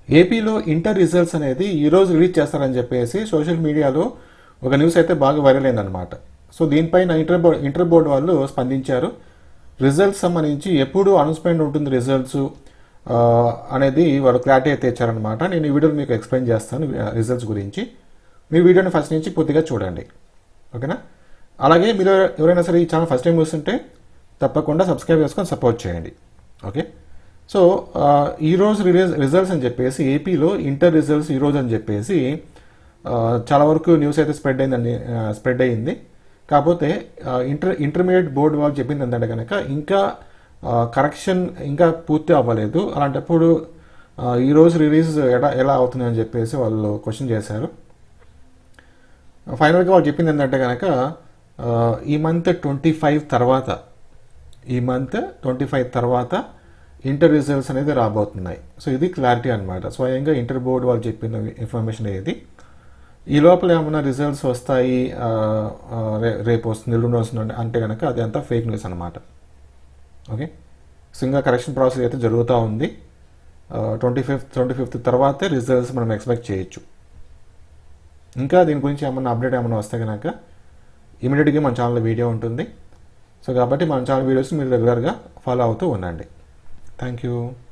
ఏపీలో inter results అనేది ఈరోజు రిలీజ్ చేస్తారని చెప్పేసి సోషల్ మీడియాలో ఒక న్యూస్ అయితే బాగా వైరల్ అయిందనమాట సో దీనిపైన ఇంటర్ బోర్డ్ ఇంటర్ బోర్డు వాళ్ళు స్పందించారు రిజల్ట్స్ సంబంధించి ఎప్పుడు అనౌన్స్మెంట్ ఉంటుంది రిజల్ట్స్ అనేది వాళ్ళు క్లారిటీ అయితే ఇచ్చారనమాట నేను ఈ వీడియోలో మీకు ఎక్స్ప్లెయిన్ చేస్తాను రిజల్ట్స్ గురించి మీరు వీడియోని ఫస్ట్ నుంచి పూర్తిగా చూడండి ఓకేనా అలాగే మీరు ఎవరైనా సరే ఈ ఛానల్ ఫస్ట్ టైం చూస్తుంటే తప్పకుండా సబ్స్క్రైబ్ చేసుకొని సపోర్ట్ చేయండి ఓకే సో ఆ, ఈరోజు రిలీజ్ రిజల్ట్స్ అని చెప్పేసి ఏపీలో ఇంటర్ రిజల్ట్స్ ఈరోజు అని చెప్పేసి ఆ, చాలా వరకు న్యూస్ అయితే స్ప్రెడ్ అయిందండి స్ప్రెడ్ అయ్యింది కాకపోతే ఆ, ఇంటర్ ఇంటర్మీడియట్ బోర్డు వాళ్ళు చెప్పింది ఏంటంటే కనుక ఇంకా కరెక్షన్ ఇంకా పూర్తి అవ్వలేదు అలాంటప్పుడు ఆ, ఈరోజు రిలీజ్ ఎలా ఎలా అవుతుంది అని చెప్పేసి వాళ్ళు క్వశ్చన్ చేశారు ఫైనల్గా వాళ్ళు చెప్పింది ఏంటంటే కనుక ఆ, ఈ మంత్ ట్వంటీ ఫైవ్ తర్వాత ఈ మంత్ ట్వంటీ ఫైవ్ తర్వాత ఇంటర్ రిజల్ట్స్ అనేది రాబోతున్నాయి సో ఇది క్లారిటీ అనమాట స్వయంగా ఇంటర్ బోర్డు వాళ్ళు చెప్పిన ఇన్ఫర్మేషన్ ఇది ఈ లోపల ఏమైనా రిజల్ట్స్ వస్తాయి ఆ, ఆ, రే- రేపు వస్తుంది ఎల్లుండి వస్తుంది అంటే కనుక అది అంతా ఫేక్ న్యూస్ అనమాట ఓకే సో ఇంకా కరెక్షన్ ప్రాసెస్ అయితే జరుగుతూ ఉంది ట్వంటీ ఫిఫ్త్ ట్వంటీ ఫిఫ్త్ తర్వాతే రిజల్ట్స్ మనం ఎక్స్పెక్ట్ చేయొచ్చు ఇంకా దీని గురించి ఏమన్నా అప్డేట్ ఏమైనా వస్తే కనుక ఇమీడియట్గా మన ఛానల్లో వీడియో ఉంటుంది సో కాబట్టి మన ఛానల్ వీడియోస్ మీరు రెగ్యులర్గా ఫాలో అవుతూ ఉండండి థ్యాంక్ యూ